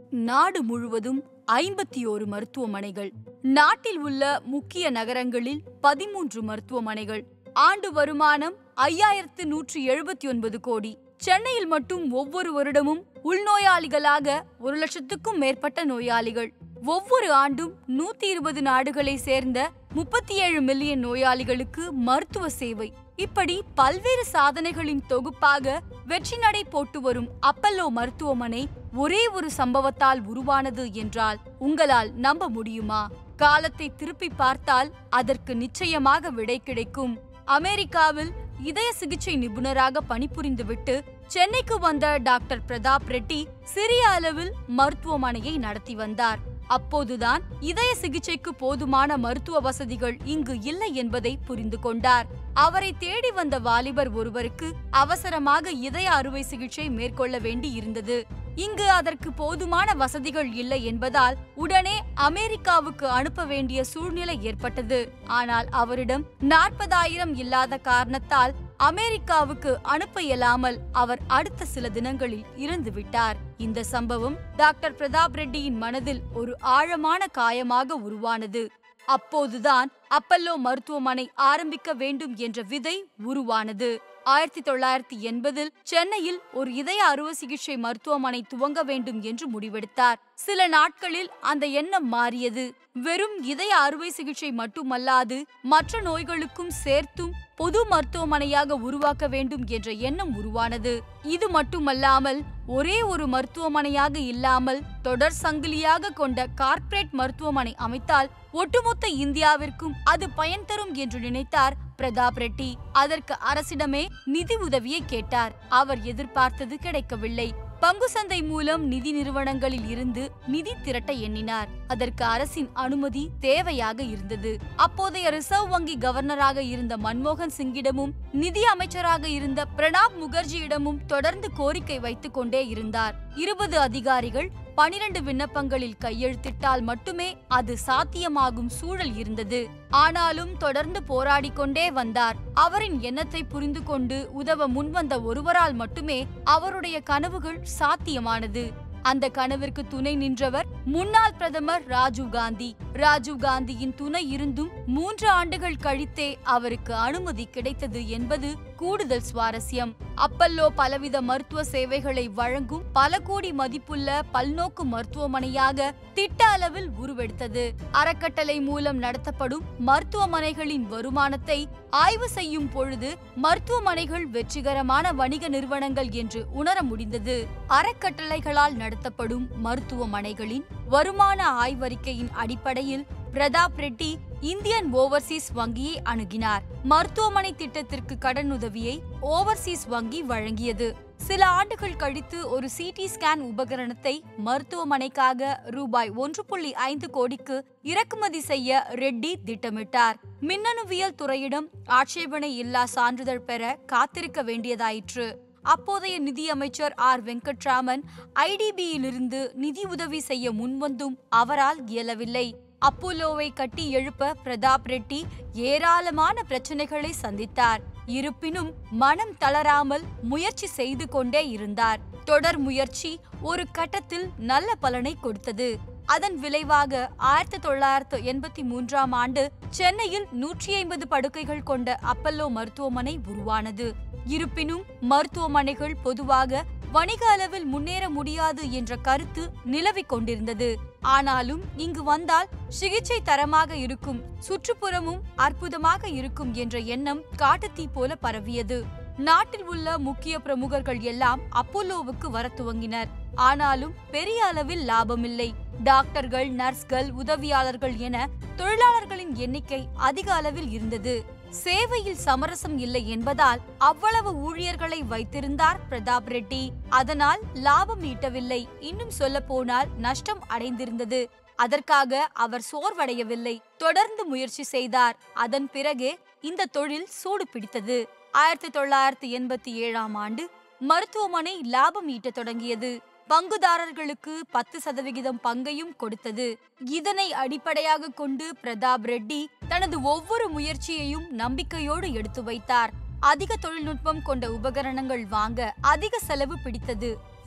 நாடு முழுவதும் ஐம்பத்தி ஓரு மருத்துவமனைகள் நாட்டில் உள்ள முக்கிய நகரங்களில் பதிமூன்று மருத்துவமனைகள் ஆண்டு வருமானம் ஐயாயிரத்து நூற்றி எழுபத்தி ஒன்பது கோடி சென்னையில் மட்டும் ஒவ்வொரு வருடமும் உள்நோயாளிகளாக ஒரு லட்சத்துக்கும் மேற்பட்ட நோயாளிகள் ஒவ்வொரு ஆண்டும் நூத்தி இருபது நாடுகளை சேர்ந்த முப்பத்தி ஏழு மில்லியன் நோயாளிகளுக்கு மருத்துவ சேவை இப்படி பல்வேறு சாதனைகளின் தொகுப்பாக வெற்றி நடை போட்டு வரும் அப்பல்லோ மருத்துவமனை ஒரே ஒரு சம்பவத்தால் உருவானது என்றால் உங்களால் நம்ப முடியுமா காலத்தை திருப்பி பார்த்தால் அதற்கு நிச்சயமாக விடை கிடைக்கும் அமெரிக்காவில் இதய சிகிச்சை நிபுணராக பணிபுரிந்துவிட்டு சென்னைக்கு வந்த டாக்டர் பிரதாப் ரெட்டி சிறிய அளவில் மருத்துவமனையை நடத்தி வந்தார் அப்போதுதான் இதய சிகிச்சைக்கு போதுமான மருத்துவ வசதிகள் இங்கு இல்லை என்பதை புரிந்து கொண்டார் அவரை தேடி வந்த வாலிபர் ஒருவருக்கு அவசரமாக இதய அறுவை சிகிச்சை மேற்கொள்ள வேண்டி இருந்தது இங்கு அதற்கு போதுமான வசதிகள் இல்லை என்பதால் உடனே அமெரிக்காவுக்கு அனுப்ப வேண்டிய சூழ்நிலை ஏற்பட்டது ஆனால் அவரிடம் நாற்பதாயிரம் இல்லாத காரணத்தால் அமெரிக்காவுக்கு அனுப்ப இயலாமல் அவர் அடுத்த சில தினங்களில் இறந்து விட்டார் இந்த சம்பவம் டாக்டர் பிரதாப் ரெட்டியின் மனதில் ஒரு ஆழமான காயமாக உருவானது அப்போதுதான் அப்பல்லோ மருத்துவமனை ஆரம்பிக்க வேண்டும் என்ற விதை உருவானது ஆயிரத்தி தொள்ளாயிரத்தி எண்பதில் சென்னையில் ஒரு இதய அறுவை சிகிச்சை மருத்துவமனை துவங்க வேண்டும் என்று முடிவெடுத்தார் சில நாட்களில் அந்த எண்ணம் மாறியது வெறும் இதய அறுவை சிகிச்சை மட்டுமல்லாது மற்ற நோய்களுக்கும் சேர்த்தும் பொது மருத்துவமனையாக உருவாக்க வேண்டும் என்ற எண்ணம் உருவானது இது மட்டுமல்லாமல் ஒரே ஒரு மருத்துவமனையாக இல்லாமல் தொடர் சங்கிலியாக கொண்ட கார்ப்பரேட் மருத்துவமனை அமைத்தால் ஒட்டுமொத்த இந்தியாவிற்கும் அது பயன் தரும் என்று நினைத்தார் பிரதாப் ரெட்டி அதற்கு அரசிடமே நிதி உதவியை கேட்டார் அவர் எதிர்பார்த்தது கிடைக்கவில்லை பங்கு சந்தை மூலம் நிதி நிறுவனங்களில் இருந்து நிதி திரட்ட எண்ணினார் அதற்கு அரசின் அனுமதி தேவையாக இருந்தது அப்போதைய ரிசர்வ் வங்கி கவர்னராக இருந்த மன்மோகன் சிங்கிடமும் நிதி அமைச்சராக இருந்த பிரணாப் முகர்ஜியிடமும் தொடர்ந்து கோரிக்கை வைத்துக் கொண்டே இருந்தார் இருபது அதிகாரிகள் பனிரண்டு விண்ணப்பங்களில் கையெழுத்திட்டால் மட்டுமே அது சாத்தியமாகும் சூழல் இருந்தது ஆனாலும் தொடர்ந்து போராடிக் கொண்டே வந்தார் அவரின் எண்ணத்தை புரிந்து கொண்டு உதவ முன்வந்த ஒருவரால் மட்டுமே அவருடைய கனவுகள் சாத்தியமானது அந்த கனவிற்கு துணை நின்றவர் முன்னாள் பிரதமர் ராஜீவ் காந்தி ராஜீவ் காந்தியின் துணை இருந்தும் மூன்று ஆண்டுகள் கழித்தே அவருக்கு அனுமதி கிடைத்தது என்பது கூடுதல் சுவாரஸ்யம் அப்பல்லோ பலவித மருத்துவ சேவைகளை வழங்கும் பல கோடி மதிப்புள்ள பல்நோக்கு மருத்துவமனையாக திட்ட அளவில் உருவெடுத்தது அறக்கட்டளை மூலம் நடத்தப்படும் மருத்துவமனைகளின் வருமானத்தை ஆய்வு செய்யும் பொழுது மருத்துவமனைகள் வெற்றிகரமான வணிக நிறுவனங்கள் என்று உணர முடிந்தது அறக்கட்டளைகளால் நடத்தப்படும் மருத்துவமனைகளின் வருமான ஆய்வறிக்கையின் அடிப்படையில் பிரதாப் ரெட்டி இந்தியன் ஓவர்சீஸ் வங்கியை அணுகினார் மருத்துவமனை திட்டத்திற்கு கடனுதவியை ஓவர்சீஸ் வங்கி வழங்கியது சில ஆண்டுகள் கழித்து ஒரு சிடி ஸ்கேன் உபகரணத்தை மருத்துவமனைக்காக ரூபாய் ஒன்று புள்ளி ஐந்து கோடிக்கு இறக்குமதி செய்ய ரெட்டி திட்டமிட்டார் மின்னணுவியல் துறையிடம் ஆட்சேபனை இல்லா சான்றிதழ் பெற காத்திருக்க வேண்டியதாயிற்று அப்போதைய நிதியமைச்சர் ஆர் வெங்கட்ராமன் ஐடிபியிலிருந்து நிதி உதவி செய்ய முன்வந்தும் அவரால் இயலவில்லை அப்போலோவை கட்டி எழுப்ப பிரதாப் ரெட்டி ஏராளமான பிரச்சனைகளை சந்தித்தார் இருப்பினும் மனம் தளராமல் முயற்சி செய்து கொண்டே இருந்தார் தொடர் முயற்சி ஒரு கட்டத்தில் நல்ல பலனை கொடுத்தது அதன் விளைவாக ஆயிரத்தி தொள்ளாயிரத்து எண்பத்தி மூன்றாம் ஆண்டு சென்னையில் நூற்றி ஐம்பது படுக்கைகள் கொண்ட அப்பல்லோ மருத்துவமனை உருவானது இருப்பினும் மருத்துவமனைகள் பொதுவாக வணிக அளவில் முன்னேற முடியாது என்ற கருத்து நிலவிக் கொண்டிருந்தது ஆனாலும் இங்கு வந்தால் சிகிச்சை தரமாக இருக்கும் சுற்றுப்புறமும் அற்புதமாக இருக்கும் என்ற எண்ணம் காட்டுத்தீ போல பரவியது நாட்டில் உள்ள முக்கிய பிரமுகர்கள் எல்லாம் அப்போலோவுக்கு வர துவங்கினர் ஆனாலும் பெரிய அளவில் லாபமில்லை டாக்டர்கள் நர்ஸ்கள் உதவியாளர்கள் என தொழிலாளர்களின் எண்ணிக்கை அதிக அளவில் இருந்தது சேவையில் சமரசம் இல்லை என்பதால் அவ்வளவு ஊழியர்களை வைத்திருந்தார் பிரதாப் ரெட்டி அதனால் லாபம் ஈட்டவில்லை இன்னும் சொல்ல போனால் நஷ்டம் அடைந்திருந்தது அதற்காக அவர் சோர்வடையவில்லை தொடர்ந்து முயற்சி செய்தார் அதன் பிறகே இந்த தொழில் சூடு பிடித்தது ஆயிரத்தி தொள்ளாயிரத்தி எண்பத்தி ஏழாம் ஆண்டு மருத்துவமனை லாபம் ஈட்டத் தொடங்கியது பங்குதாரர்களுக்கு பத்து சதவிகிதம் பங்கையும் கொடுத்தது இதனை அடிப்படையாக கொண்டு பிரதாப் ரெட்டி தனது ஒவ்வொரு முயற்சியையும் நம்பிக்கையோடு எடுத்து வைத்தார் அதிக தொழில்நுட்பம் கொண்ட உபகரணங்கள் வாங்க அதிக செலவு பிடித்தது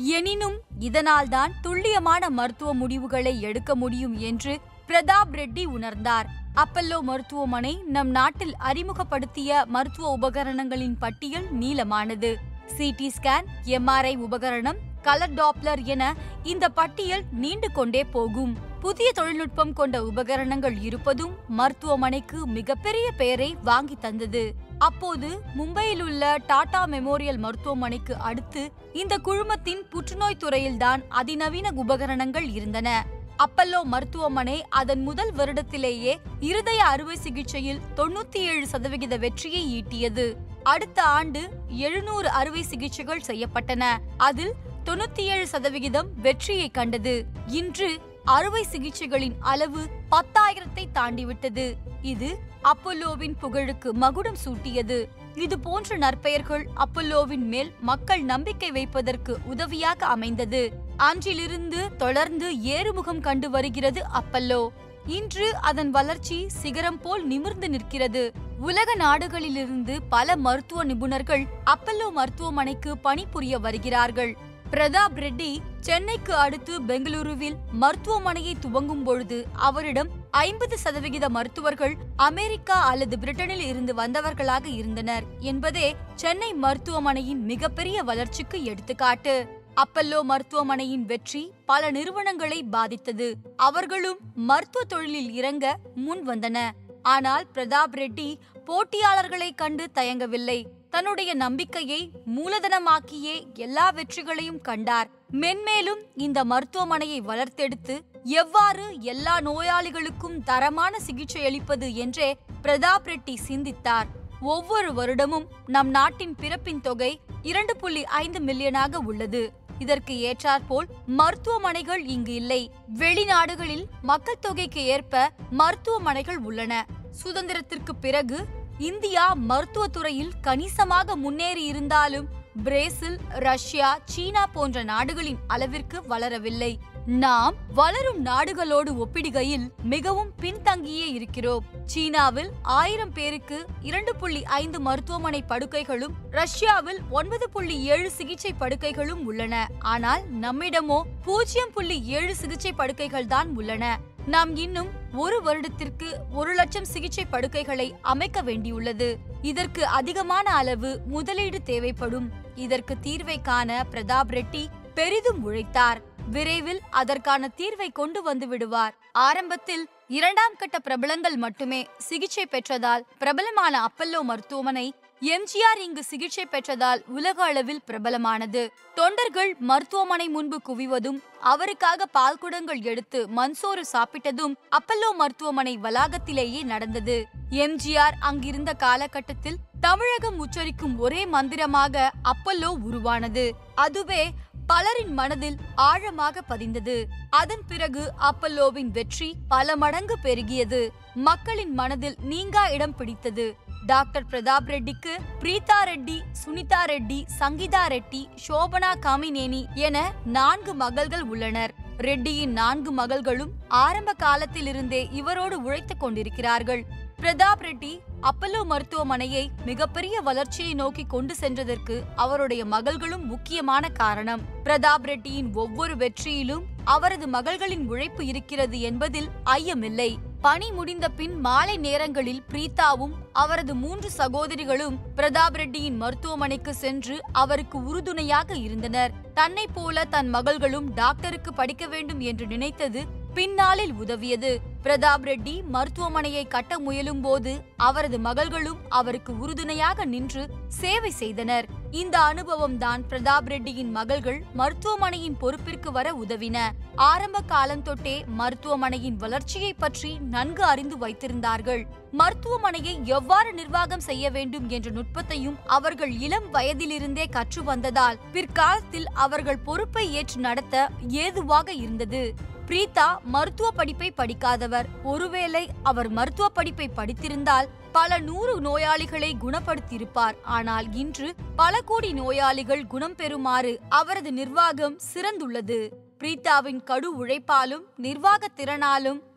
எனினும் இதனால்தான் துல்லியமான மருத்துவ முடிவுகளை எடுக்க முடியும் என்று பிரதாப் ரெட்டி உணர்ந்தார் அப்பல்லோ மருத்துவமனை நம் நாட்டில் அறிமுகப்படுத்திய மருத்துவ உபகரணங்களின் பட்டியல் நீளமானது சிடி ஸ்கேன் எம்ஆர்ஐ உபகரணம் கலர் டாப்லர் என இந்த பட்டியல் நீண்டு கொண்டே போகும் புதிய தொழில்நுட்பம் கொண்ட உபகரணங்கள் இருப்பதும் மருத்துவமனைக்கு மிகப்பெரிய பெயரை வாங்கி தந்தது அப்போது மும்பையில் உள்ள டாடா மெமோரியல் மருத்துவமனைக்கு அடுத்து இந்த குழுமத்தின் புற்றுநோய் துறையில்தான் அதிநவீன உபகரணங்கள் இருந்தன அப்பல்லோ மருத்துவமனை அதன் முதல் வருடத்திலேயே இருதய அறுவை சிகிச்சையில் தொண்ணூத்தி ஏழு சதவிகித வெற்றியை ஈட்டியது அடுத்த ஆண்டு எழுநூறு அறுவை சிகிச்சைகள் செய்யப்பட்டன அதில் தொண்ணூத்தி ஏழு சதவிகிதம் வெற்றியை கண்டது இன்று அறுவை சிகிச்சைகளின் அளவு பத்தாயிரத்தை தாண்டிவிட்டது இது அப்பல்லோவின் புகழுக்கு மகுடம் சூட்டியது இது போன்ற நற்பெயர்கள் அப்பல்லோவின் மேல் மக்கள் நம்பிக்கை வைப்பதற்கு உதவியாக அமைந்தது அன்றிலிருந்து தொடர்ந்து ஏறுமுகம் கண்டு வருகிறது அப்பல்லோ இன்று அதன் வளர்ச்சி சிகரம் போல் நிமிர்ந்து நிற்கிறது உலக நாடுகளிலிருந்து பல மருத்துவ நிபுணர்கள் அப்பல்லோ மருத்துவமனைக்கு பணிபுரிய வருகிறார்கள் பிரதாப் ரெட்டி சென்னைக்கு அடுத்து பெங்களூருவில் மருத்துவமனையை துவங்கும் பொழுது அவரிடம் ஐம்பது சதவிகித மருத்துவர்கள் அமெரிக்கா அல்லது பிரிட்டனில் இருந்து வந்தவர்களாக இருந்தனர் என்பதே சென்னை மருத்துவமனையின் மிகப்பெரிய வளர்ச்சிக்கு எடுத்துக்காட்டு அப்பல்லோ மருத்துவமனையின் வெற்றி பல நிறுவனங்களை பாதித்தது அவர்களும் மருத்துவ தொழிலில் இறங்க முன் வந்தன ஆனால் பிரதாப் ரெட்டி போட்டியாளர்களை கண்டு தயங்கவில்லை தன்னுடைய நம்பிக்கையை மூலதனமாக்கியே எல்லா வெற்றிகளையும் கண்டார் மென்மேலும் இந்த மருத்துவமனையை வளர்த்தெடுத்து எவ்வாறு எல்லா நோயாளிகளுக்கும் தரமான சிகிச்சை அளிப்பது என்றே பிரதாப் ரெட்டி சிந்தித்தார் ஒவ்வொரு வருடமும் நம் நாட்டின் பிறப்பின் தொகை இரண்டு புள்ளி ஐந்து மில்லியனாக உள்ளது இதற்கு ஏற்றாற்போல் மருத்துவமனைகள் இங்கு இல்லை வெளிநாடுகளில் மக்கள் தொகைக்கு ஏற்ப மருத்துவமனைகள் உள்ளன சுதந்திரத்திற்கு பிறகு இந்தியா மருத்துவத்துறையில் கணிசமாக முன்னேறி இருந்தாலும் பிரேசில் ரஷ்யா சீனா போன்ற நாடுகளின் அளவிற்கு வளரவில்லை நாம் வளரும் நாடுகளோடு ஒப்பிடுகையில் மிகவும் பின்தங்கியே இருக்கிறோம் சீனாவில் ஆயிரம் பேருக்கு இரண்டு புள்ளி ஐந்து மருத்துவமனை படுக்கைகளும் ரஷ்யாவில் ஒன்பது புள்ளி ஏழு சிகிச்சை படுக்கைகளும் உள்ளன ஆனால் நம்மிடமோ பூஜ்ஜியம் புள்ளி ஏழு சிகிச்சை படுக்கைகள் தான் உள்ளன நாம் இன்னும் ஒரு வருடத்திற்கு ஒரு லட்சம் சிகிச்சை படுக்கைகளை அமைக்க வேண்டியுள்ளது இதற்கு அதிகமான அளவு முதலீடு தேவைப்படும் இதற்கு தீர்வை காண பிரதாப் ரெட்டி பெரிதும் உழைத்தார் விரைவில் அதற்கான தீர்வை கொண்டு வந்து விடுவார் ஆரம்பத்தில் இரண்டாம் கட்ட பிரபலங்கள் மட்டுமே சிகிச்சை பெற்றதால் பிரபலமான அப்பல்லோ மருத்துவமனை எம்ஜிஆர் இங்கு சிகிச்சை பெற்றதால் உலக அளவில் பிரபலமானது தொண்டர்கள் மருத்துவமனை முன்பு குவிவதும் அவருக்காக பால்குடங்கள் எடுத்து மண்சோறு சாப்பிட்டதும் அப்பல்லோ மருத்துவமனை வளாகத்திலேயே நடந்தது எம்ஜிஆர் அங்கிருந்த காலகட்டத்தில் தமிழகம் உச்சரிக்கும் ஒரே மந்திரமாக அப்பல்லோ உருவானது அதுவே பலரின் மனதில் ஆழமாக பதிந்தது அதன் பிறகு அப்பல்லோவின் வெற்றி பல மடங்கு பெருகியது மக்களின் மனதில் நீங்கா இடம் பிடித்தது டாக்டர் பிரதாப் ரெட்டிக்கு பிரீதா ரெட்டி சுனிதா ரெட்டி சங்கீதா ரெட்டி சோபனா காமினேனி என நான்கு மகள்கள் உள்ளனர் ரெட்டியின் நான்கு மகள்களும் ஆரம்ப காலத்திலிருந்தே இவரோடு உழைத்துக் கொண்டிருக்கிறார்கள் பிரதாப் ரெட்டி அப்பல்லோ மருத்துவமனையை மிகப்பெரிய வளர்ச்சியை நோக்கி கொண்டு சென்றதற்கு அவருடைய மகள்களும் முக்கியமான காரணம் பிரதாப் ரெட்டியின் ஒவ்வொரு வெற்றியிலும் அவரது மகள்களின் உழைப்பு இருக்கிறது என்பதில் ஐயமில்லை பணி முடிந்த பின் மாலை நேரங்களில் பிரீதாவும் அவரது மூன்று சகோதரிகளும் பிரதாப் ரெட்டியின் மருத்துவமனைக்கு சென்று அவருக்கு உறுதுணையாக இருந்தனர் தன்னை போல தன் மகள்களும் டாக்டருக்கு படிக்க வேண்டும் என்று நினைத்தது பின்னாளில் உதவியது பிரதாப் ரெட்டி மருத்துவமனையை கட்ட முயலும் போது அவரது மகள்களும் அவருக்கு உறுதுணையாக நின்று சேவை செய்தனர் இந்த அனுபவம் தான் பிரதாப் ரெட்டியின் மகள்கள் மருத்துவமனையின் பொறுப்பிற்கு வர உதவின ஆரம்ப காலம் தொட்டே மருத்துவமனையின் வளர்ச்சியை பற்றி நன்கு அறிந்து வைத்திருந்தார்கள் மருத்துவமனையை எவ்வாறு நிர்வாகம் செய்ய வேண்டும் என்ற நுட்பத்தையும் அவர்கள் இளம் வயதிலிருந்தே கற்று வந்ததால் பிற்காலத்தில் அவர்கள் பொறுப்பை ஏற்று நடத்த ஏதுவாக இருந்தது பிரீதா மருத்துவ படிப்பை படிக்காதவர் ஒருவேளை அவர் மருத்துவ படிப்பை படித்திருந்தால் பல நூறு நோயாளிகளை குணப்படுத்தியிருப்பார் ஆனால் இன்று பல கோடி நோயாளிகள் குணம் பெறுமாறு அவரது நிர்வாகம் சிறந்துள்ளது பிரீதாவின் கடு உழைப்பாலும் நிர்வாக திறனாலும்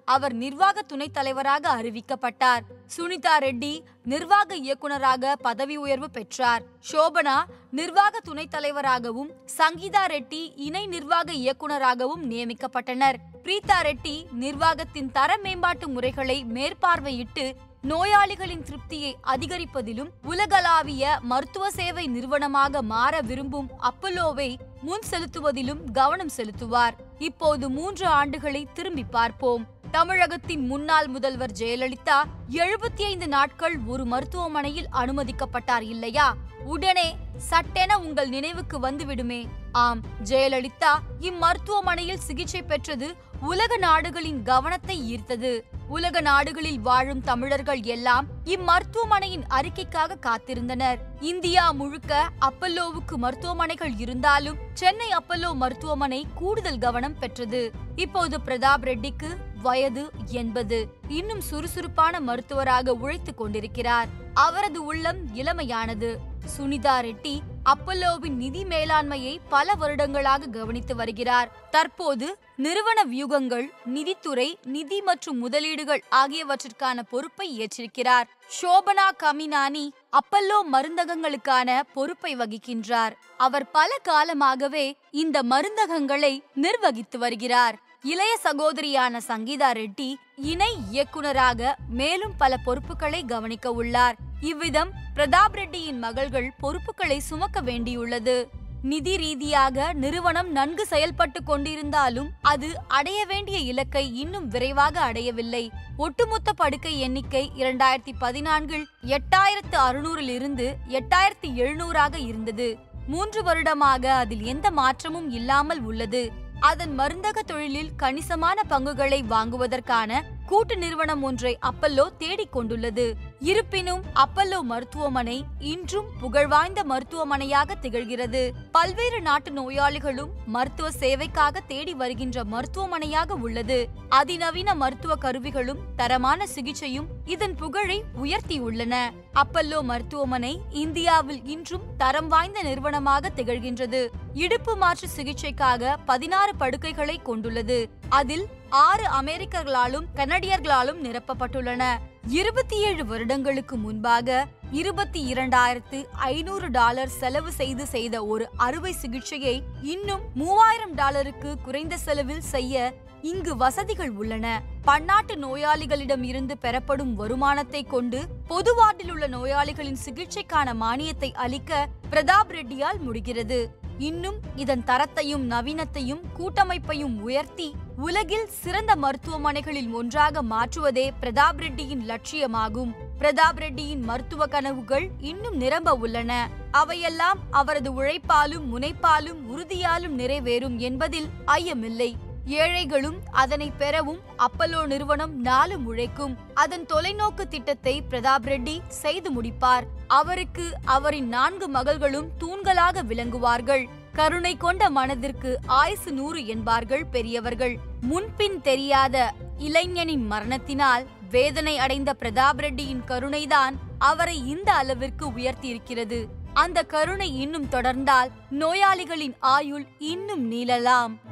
அவர் நிர்வாக துணைத் தலைவராக அறிவிக்கப்பட்டார் சுனிதா ரெட்டி நிர்வாக இயக்குனராக பதவி உயர்வு பெற்றார் சோபனா நிர்வாக துணைத் தலைவராகவும் சங்கீதா ரெட்டி இணை நிர்வாக இயக்குனராகவும் நியமிக்கப்பட்டனர் பிரீதா ரெட்டி நிர்வாகத்தின் தர மேம்பாட்டு முறைகளை மேற்பார்வையிட்டு நோயாளிகளின் திருப்தியை அதிகரிப்பதிலும் உலகளாவிய மருத்துவ சேவை நிறுவனமாக மாற விரும்பும் அப்பல்லோவை முன் செலுத்துவதிலும் கவனம் செலுத்துவார் இப்போது மூன்று ஆண்டுகளை திரும்பி பார்ப்போம் தமிழகத்தின் முன்னாள் முதல்வர் ஜெயலலிதா எழுபத்தி ஐந்து நாட்கள் ஒரு மருத்துவமனையில் அனுமதிக்கப்பட்டார் இல்லையா உடனே சட்டென உங்கள் நினைவுக்கு வந்துவிடுமே ஆம் ஜெயலலிதா இம்மருத்துவமனையில் சிகிச்சை பெற்றது உலக நாடுகளின் கவனத்தை ஈர்த்தது உலக நாடுகளில் வாழும் தமிழர்கள் எல்லாம் இம்மருத்துவமனையின் அறிக்கைக்காக காத்திருந்தனர் இந்தியா முழுக்க அப்பல்லோவுக்கு மருத்துவமனைகள் இருந்தாலும் சென்னை அப்பல்லோ மருத்துவமனை கூடுதல் கவனம் பெற்றது இப்போது பிரதாப் ரெட்டிக்கு வயது எண்பது இன்னும் சுறுசுறுப்பான மருத்துவராக உழைத்துக் கொண்டிருக்கிறார் அவரது உள்ளம் இளமையானது சுனிதா ரெட்டி அப்பல்லோவின் நிதி மேலாண்மையை பல வருடங்களாக கவனித்து வருகிறார் தற்போது நிறுவன வியூகங்கள் நிதித்துறை நிதி மற்றும் முதலீடுகள் ஆகியவற்றிற்கான பொறுப்பை ஏற்றிருக்கிறார் சோபனா கமினானி அப்பல்லோ மருந்தகங்களுக்கான பொறுப்பை வகிக்கின்றார் அவர் பல காலமாகவே இந்த மருந்தகங்களை நிர்வகித்து வருகிறார் இளைய சகோதரியான சங்கீதா ரெட்டி இணை இயக்குனராக மேலும் பல பொறுப்புகளை கவனிக்க உள்ளார் இவ்விதம் பிரதாப் ரெட்டியின் மகள்கள் பொறுப்புகளை சுமக்க வேண்டியுள்ளது நிதி ரீதியாக நிறுவனம் நன்கு செயல்பட்டு கொண்டிருந்தாலும் அது அடைய வேண்டிய இலக்கை இன்னும் விரைவாக அடையவில்லை ஒட்டுமொத்த படுக்கை எண்ணிக்கை இரண்டாயிரத்தி பதினான்கில் எட்டாயிரத்து அறுநூறில் இருந்து எட்டாயிரத்தி எழுநூறாக இருந்தது மூன்று வருடமாக அதில் எந்த மாற்றமும் இல்லாமல் உள்ளது அதன் மருந்தக தொழிலில் கணிசமான பங்குகளை வாங்குவதற்கான கூட்டு நிறுவனம் ஒன்றை அப்பல்லோ தேடிக் கொண்டுள்ளது இருப்பினும் அப்பல்லோ மருத்துவமனை இன்றும் புகழ்வாய்ந்த மருத்துவமனையாக திகழ்கிறது பல்வேறு நாட்டு நோயாளிகளும் மருத்துவ சேவைக்காக தேடி வருகின்ற மருத்துவமனையாக உள்ளது அதிநவீன மருத்துவ கருவிகளும் தரமான சிகிச்சையும் இதன் புகழை உயர்த்தியுள்ளன அப்பல்லோ மருத்துவமனை இந்தியாவில் இன்றும் தரம் வாய்ந்த நிறுவனமாக திகழ்கின்றது இடுப்பு மாற்று சிகிச்சைக்காக பதினாறு படுக்கைகளை கொண்டுள்ளது அதில் ஆறு அமெரிக்கர்களாலும் கனடியர்களாலும் நிரப்பப்பட்டுள்ளன இருபத்தி ஏழு வருடங்களுக்கு முன்பாக இருபத்தி இரண்டாயிரத்து ஐநூறு டாலர் செலவு செய்து செய்த ஒரு அறுவை சிகிச்சையை இன்னும் மூவாயிரம் டாலருக்கு குறைந்த செலவில் செய்ய இங்கு வசதிகள் உள்ளன பன்னாட்டு நோயாளிகளிடம் இருந்து பெறப்படும் வருமானத்தை கொண்டு பொது வார்டில் உள்ள நோயாளிகளின் சிகிச்சைக்கான மானியத்தை அளிக்க பிரதாப் ரெட்டியால் முடிகிறது இன்னும் இதன் தரத்தையும் நவீனத்தையும் கூட்டமைப்பையும் உயர்த்தி உலகில் சிறந்த மருத்துவமனைகளில் ஒன்றாக மாற்றுவதே பிரதாப் ரெட்டியின் லட்சியமாகும் பிரதாப் ரெட்டியின் மருத்துவ கனவுகள் இன்னும் நிரம்ப உள்ளன அவையெல்லாம் அவரது உழைப்பாலும் முனைப்பாலும் உறுதியாலும் நிறைவேறும் என்பதில் ஐயமில்லை ஏழைகளும் அதனை பெறவும் அப்பல்லோ நிறுவனம் நாளும் உழைக்கும் அதன் தொலைநோக்கு திட்டத்தை பிரதாப் ரெட்டி செய்து முடிப்பார் அவருக்கு அவரின் நான்கு மகள்களும் தூண்களாக விளங்குவார்கள் கருணை கொண்ட மனதிற்கு ஆயுசு நூறு என்பார்கள் பெரியவர்கள் முன்பின் தெரியாத இளைஞனின் மரணத்தினால் வேதனை அடைந்த பிரதாப் ரெட்டியின் கருணைதான் அவரை இந்த அளவிற்கு உயர்த்தியிருக்கிறது அந்த கருணை இன்னும் தொடர்ந்தால் நோயாளிகளின் ஆயுள் இன்னும் நீளலாம்